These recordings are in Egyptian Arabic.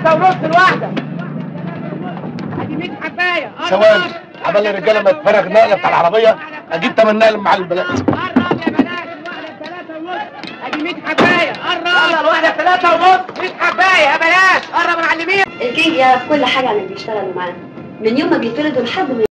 ثلاثة ونص الواحدة ادي 100 حباية ثواني عبال الرجاله ما تفرغ نقله بتاع العربيه اجيب تمن نقل مع البلد قرب يا بلاش الواحدة بثلاثة ونص ادي 100 حباية قرب يلا الواحدة بثلاثة ونص 100 حباية يا بلاش قرب يا معلمين الكينج يعرف كل حاجة عن اللي بيشتغلوا معاه من يوم ما بيتولدوا لحد ما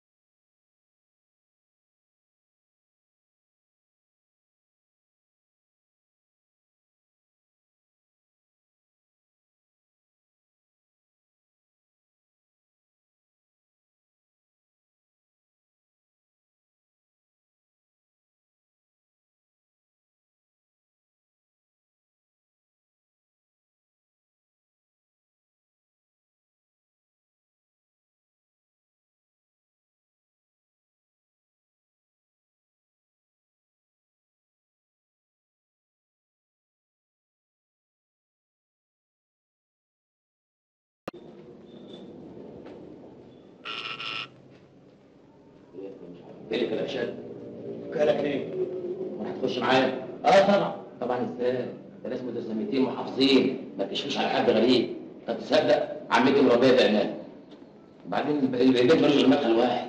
جالك الارشاد كلام ايه؟ هتخش معايا اه طبعا طبعا ازاي ده ناس متسميتين محافظين ما تشفيش على حد غريب طب تصدق عمتي مربيه بعناد بعدين البيت ملوش غير مدخل واحد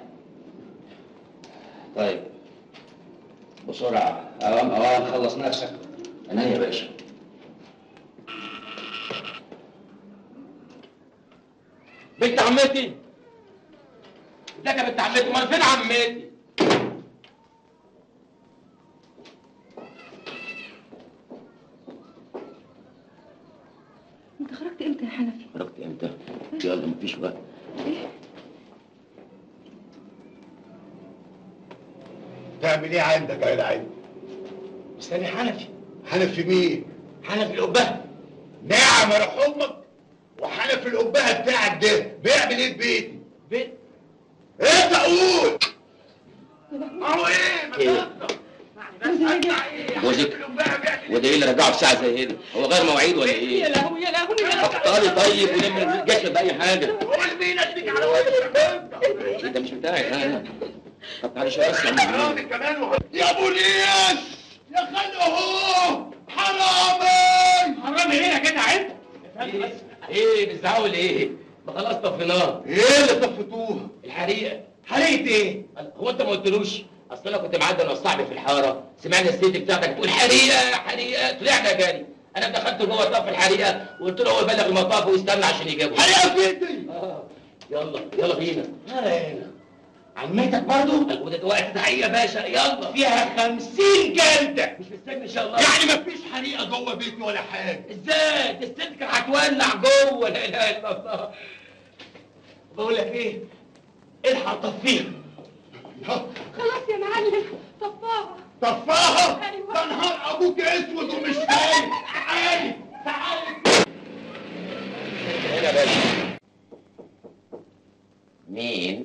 طيب بسرعه اوام اوام خلص نفسك انا يا باشا بنت عمتي ازيك يا بنت عمتي امال فين عمتي انت خرجت امتى يا حنفي؟ خرجت امتى يلا مفيش وقت تعمل ايه عندك يا العين؟ استني حنفي حنفي مين؟ حنفي القبه نعم يا روح امك وحنفي القبهه بتاعك ده بيعمل ايه في بيتي؟ بيت انت قول اهو ايه ما ايه تسمع ايه جوزك وده ايه اللي رجعه في ساعه زي كده هو غير مواعيد ولا ايه يا لهوي يا لهوي يا لهوي بطلي طيب ولم الجسد باي حاجه قول مين اديك على وشك انت ده مش بتاعي انا طب تعالي شويه بس يا عم. حرامي كمان وح- يا بوليس يا خلق اهو حرامي حرامي هنا كده عيب ايه ايه بتزعقوا ليه ما خلاص طفيناه ايه اللي طفتوها؟ الحريقه حريقه ايه؟ هو انت ما قلتلوش اصل انا كنت معدي انا وصاحبي في الحاره سمعنا الست بتاعتك بتقول حريقه حريقه طلعنا جري انا دخلت جوه طف الحريقه وقلت له هو يبلغ المطاف ويستنى عشان يجيبه حريقه في ايدي آه. يلا يلا بينا هنا عمتك برضو؟ وده وقت تحقيق يا باشا يلا فيها خمسين جلدة مش مستني ان شاء الله يعني مفيش حريقة جوه بيتي ولا حاجة ازاي دي الست كانت هتولع جوه لا اله الا الله بقول لك ايه؟ الحق طفيها خلاص يا معلم طفاها طفاها؟ أيوة. ده نهار ابوك اسود ومش شايف تعالي تعالي هنا يا باشا مين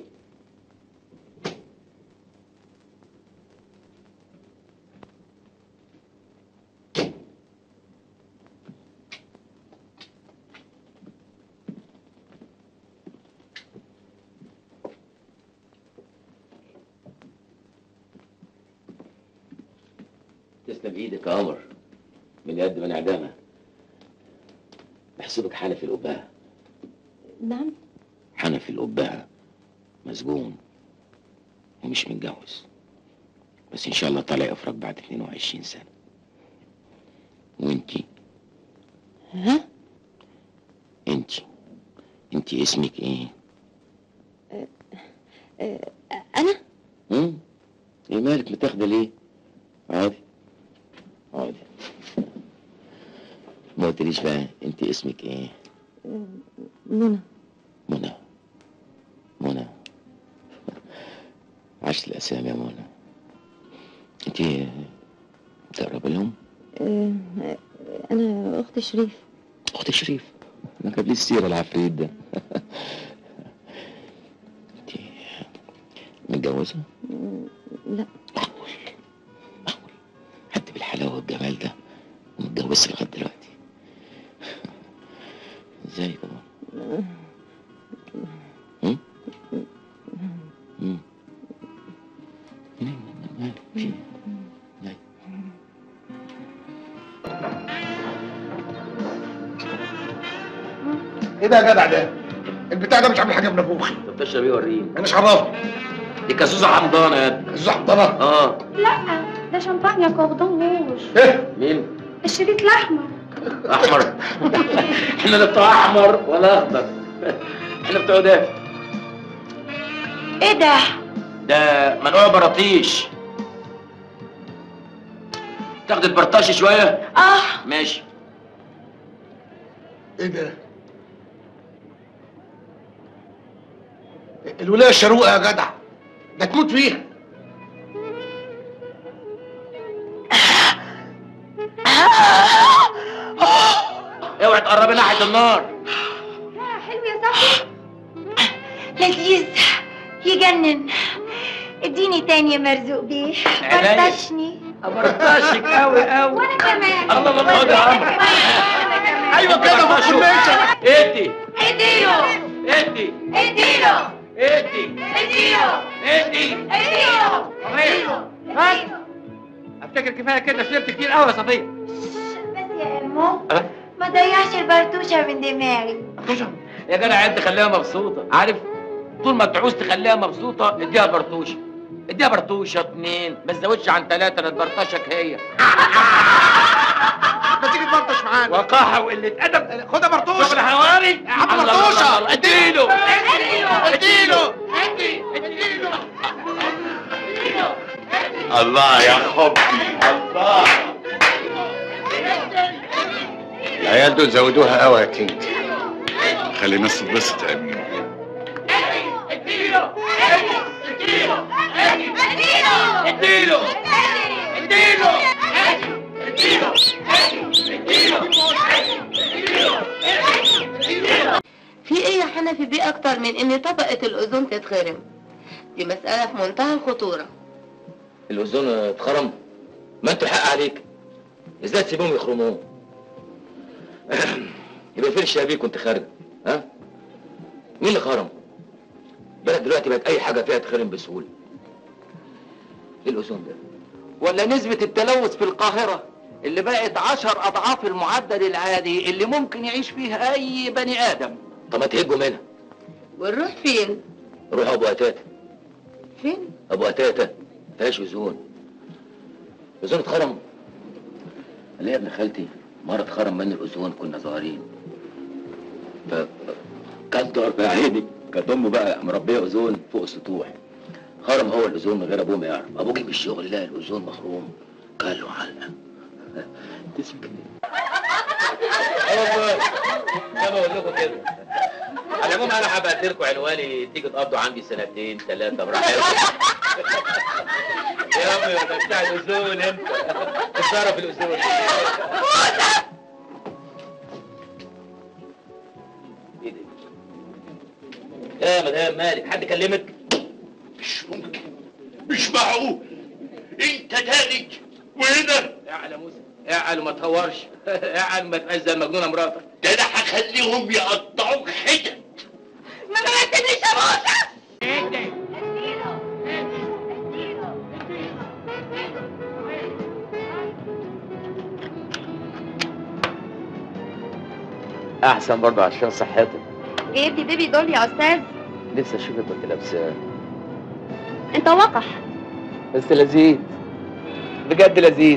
تسلم ايدك يا قمر من قد ما انعدامها بحسبك حنفي القبهه نعم حنفي القبهه مسجون ومش متجوز بس ان شاء الله طالع افرج بعد 22 سنه وانتي ها انتي انتي اسمك ايه آه، انا هم؟ ايه مالك متاخده ليه عادي عادي ما قلتليش بقى انت اسمك ايه منى منى منى عشت الاسامي يا منى انت تقرب لهم آه، انا اخت شريف اخت شريف ما جاب لي السيره العفريت ده انت متجوزه لا معقول معقول حد بالحلاوه والجمال ده ومتجوزش لغايه دلوقتي ازاي كمان هم؟ هم؟ مالك في إيه؟ مالك؟ ايه ده يا جدع ده البتاع ده مش عامل حاجه بنفوخي انت بتشرب ايه وريني انا مش عرفني دي كاسوسه حمضانه يا ابني الزحطنه اه لا ده شامبانيا كوردون روج ايه مين الشريط الاحمر احمر احنا لا بتوع احمر ولا اخضر احنا بتوع ده ايه ده ده منوع براطيش تاخد البرطاش شويه اه ماشي ايه ده الولايه الشروقه يا جدع ده تموت فيها اوعي تقربي ناحيه النار حلو يا صاحبي لذيذ يجنن اديني تاني يا مرزوق بيه عينيا. فرطشني برطاشك قوي قوي وانا كمان الله الله الله يا عمرو ايوه كده ما تكونش ادي اديله ادي اديله ادي اديله ادي اديله بس افتكر كفايه كده شربت كتير قوي يا صفيه بس يا امو أه؟ ما ضيعش البرتوشه من دماغي يا جدع انت خليها مبسوطه عارف طول ما تعوز تخليها مبسوطه اديها برطوشه اديها برطوشه اتنين ما تزودش عن ثلاثه لا تبرطشك هي ما تيجي تبرطش معانا وقاحه وقله ادب خدها برطوش شغل حواري يا عم برطوشه اديله اديله الله يا حبي الله العيال دول زودوها قوي يا كينج خلي الناس تتبسط يا امين اديله اديله في ايه يا حنفي بيه اكتر من ان طبقة الاوزون تتخرم دي مسألة في منتهى الخطورة الاوزون اتخرم ما انتوا الحق عليك ازاي تسيبهم يخرموه يبقى فين الشبابيك وانت خارج ها مين اللي خرم بلد دلوقتي بقت اي حاجه فيها تخرم بسهوله ايه الاوزون ده ولا نسبة التلوث في القاهرة اللي بقت عشر أضعاف المعدل العادي اللي ممكن يعيش فيه أي بني آدم طب ما تهجوا منها ونروح فين روحوا ابو قتاته فين ابو قتاته فيهاش اوزون اوزون اتخرم قال لي يا ابن خالتي مره اتخرم من الاوزون كنا صغيرين ف كان ضرب يا عيني كانت امه بقى مربيه اوزون فوق السطوح خرم هو الاوزون من غير ابوه ما يعرف ابوه جه من الشغل لقى الاوزون مخروم قال له علقه تسكت والله انا بقول لكم كده على العموم انا هبعت لكم عنواني تيجي تقضوا عندي سنتين ثلاثه براحتكم يا عمي ده بتاع الاذون انت بتصرف الاذون ايه ده؟ يا مدام مالك حد كلمك؟ مش ممكن مش معقول انت تالج وهنا اعلى موسى اعلى وما تهورش اعلى ما تبقاش زي المجنونه مراتك ده انا هخليهم يقطعوك حتت ما بعتنيش يا موسى احسن برضه عشان صحتك جايب لي بيبي دول يا استاذ نفسي اشوفك وانت لابساه انت وقح بس لذيذ بجد لذيذ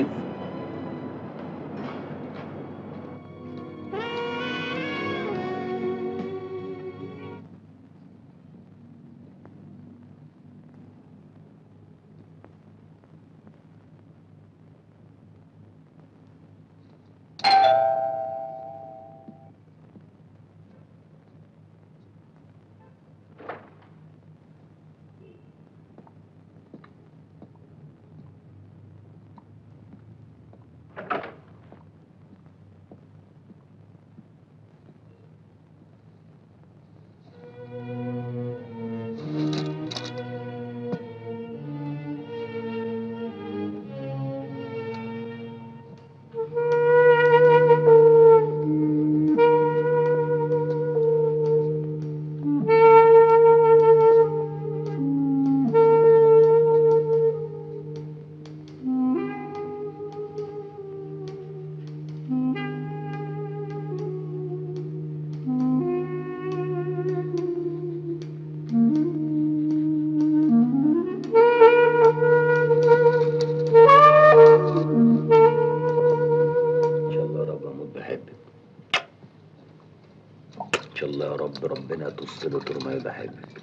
رب ربنا توصله ترمي بحبك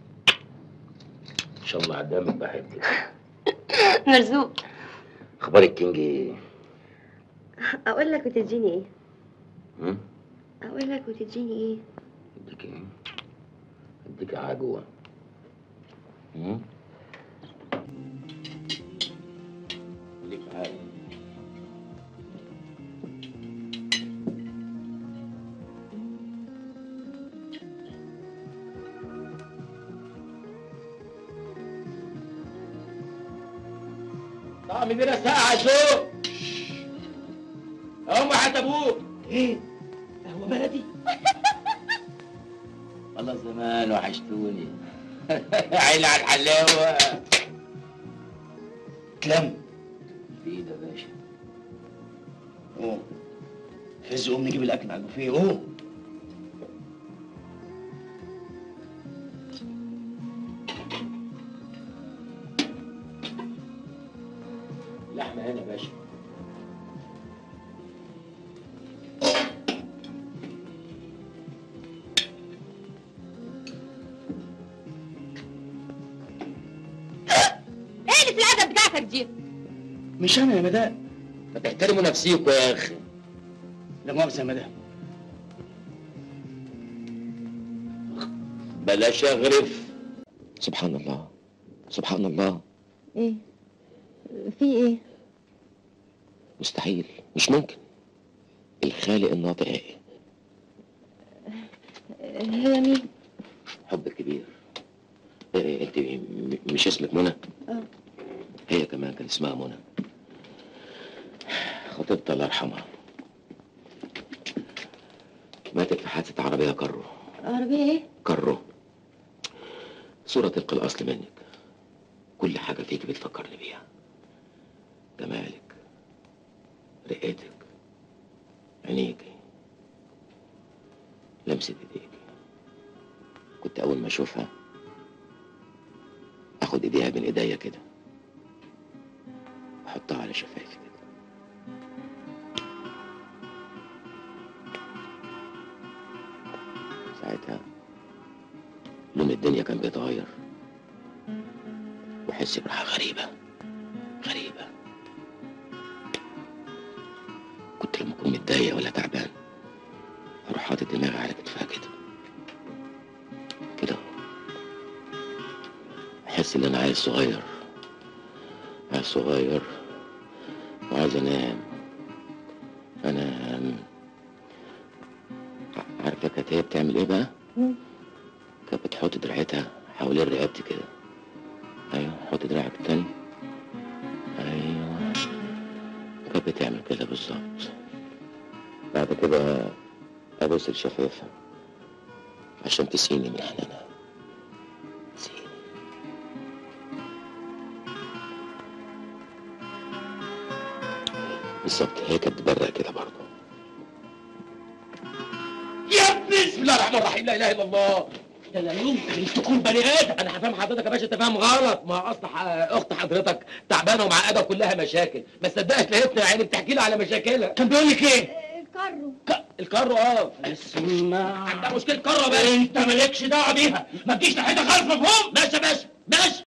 ان شاء الله قدامك بحبك مرزوق اخبار الكينج ايه؟ اقول لك وتديني ايه هم؟ اقول لك وتديني ايه اديك ايه؟ اديك عجوه هم؟ خليك معايا طعم بينا ساعة شو هم حتى ابوك ايه هو بلدي والله زمان وحشتوني عيل على الحلاوة كلام في ايه ده يا باشا اوه فز قوم نجيب الاكل على البوفيه اوه لحمة هنا يا باشا ايه اللي في العدد بتاعتك دي مش انا يا مدام ما تحترموا نفسيكوا يا اخي لا مؤاخذه يا مدام بلاش اغرف سبحان الله سبحان الله ايه في ايه مستحيل مش ممكن الخالق الناطق ايه هي مين حب كبير إيه انت م- مش اسمك منى اه هي كمان كان اسمها منى خطيبتها الله يرحمها ماتت في حادثة عربية كرو عربية ايه كرو صورة تلقى الأصل منك كل حاجة فيك بتفكرني بيها جمالك رقتك عينيكي لمسة ايديكي كنت أول ما أشوفها أخد إيديها بين إيديا كده أحطها على شفايفي كده ساعتها لون الدنيا كان بيتغير وأحس براحة غريبة غريبة كنت لما أكون متضايق ولا تعبان أروح حاطط دماغي على كتفها كده كده أحس إن أنا عيل صغير عيل صغير وعايز أنام أنام ع- عارفة كانت هي بتعمل إيه بقى؟ مم. كانت بتحط دراعتها حوالين رقبتي كده أيوه حط دراعك التاني أيوه كانت بتعمل كده بالظبط بعد كده أبوس الشفافة عشان تسقيني من حنانها تسقيني بالظبط هي كانت بتبرق كده برضه يا ابني بسم الله الرحمن الرحيم لا اله الا الله ده لا يمكن تكون بني ادم انا هفهم حضرتك يا باشا انت فاهم غلط ما اصل ح- اخت حضرتك تعبانه ومعقده كلها مشاكل ما صدقت لقيتنا يا عيني بتحكي لي على مشاكلها كان بيقول لك ايه الكرو ك- الكرو اه اسمع عندها مشكله كرو يا باشا انت مالكش دعوه بيها ما تجيش ناحيتها خالص مفهوم ماشي يا باشا ماشي